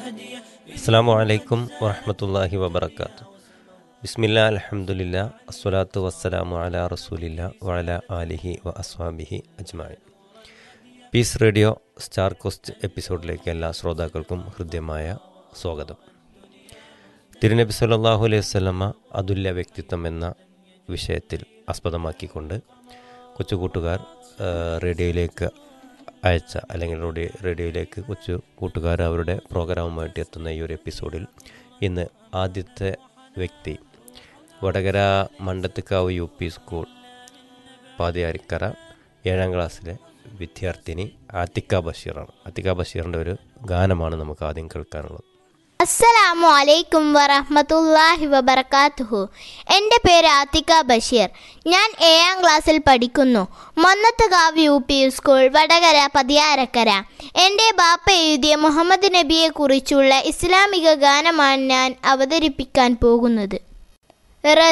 അസ്സാം വലൈക്കും വറഹമത്തല്ലാഹി വബർക്കാത്തു ബിസ്മില്ല അലഹമുല്ല അസ്വലാത്തു വസ്സലാമു അല റസൂലില്ല വഅല ആലിഹി വ അസ്വാബിഹി അജ്മായി പീസ് റേഡിയോ സ്റ്റാർ കോസ്റ്റ് എപ്പിസോഡിലേക്ക് എല്ലാ ശ്രോതാക്കൾക്കും ഹൃദ്യമായ സ്വാഗതം തിരുനബി സല്ലല്ലാഹു അലൈഹി വസല്ലമ അതുല്യ വ്യക്തിത്വം എന്ന വിഷയത്തിൽ ആസ്പദമാക്കിക്കൊണ്ട് കൊച്ചു കൂട്ടുകാർ ആ, റേഡിയോയിലേക്ക് അയച്ച അല്ലെങ്കിൽ റേഡിയോ റേഡിയോയിലേക്ക് കൊച്ചു കൂട്ടുകാർ അവരുടെ പ്രോഗ്രാമുമായിട്ട് എത്തുന്ന ഈ ഒരു എപ്പിസോഡിൽ ഇന്ന് ആദ്യത്തെ വ്യക്തി Vadakara Mandathukavu U P school Pathiyarikkara ഏഴാം ക്ലാസ്സിലെ വിദ്യാർത്ഥിനി ആത്തിക്ക ബഷീറാണ് ആത്തിക്ക ബഷീറിൻ്റെ ഒരു ഗാനമാണ് നമുക്ക് ആദ്യം കേൾക്കാനുള്ളത് അസ്സലാമു അലൈക്കും വറഹ്മത്തുള്ളാഹി വബർക്കാത്തുഹു എൻ്റെ പേര് ആത്തിക ബഷീർ ഞാൻ ഏഴാം ക്ലാസ്സിൽ പഠിക്കുന്നു Monnathukavu U P school Vadakara Pathiyarakkara എൻ്റെ ബാപ്പ എഴുതിയ മുഹമ്മദ് നബിയെ കുറിച്ചുള്ള ഇസ്ലാമിക ഗാനമാണ് ഞാൻ അവതരിപ്പിക്കാൻ പോകുന്നത്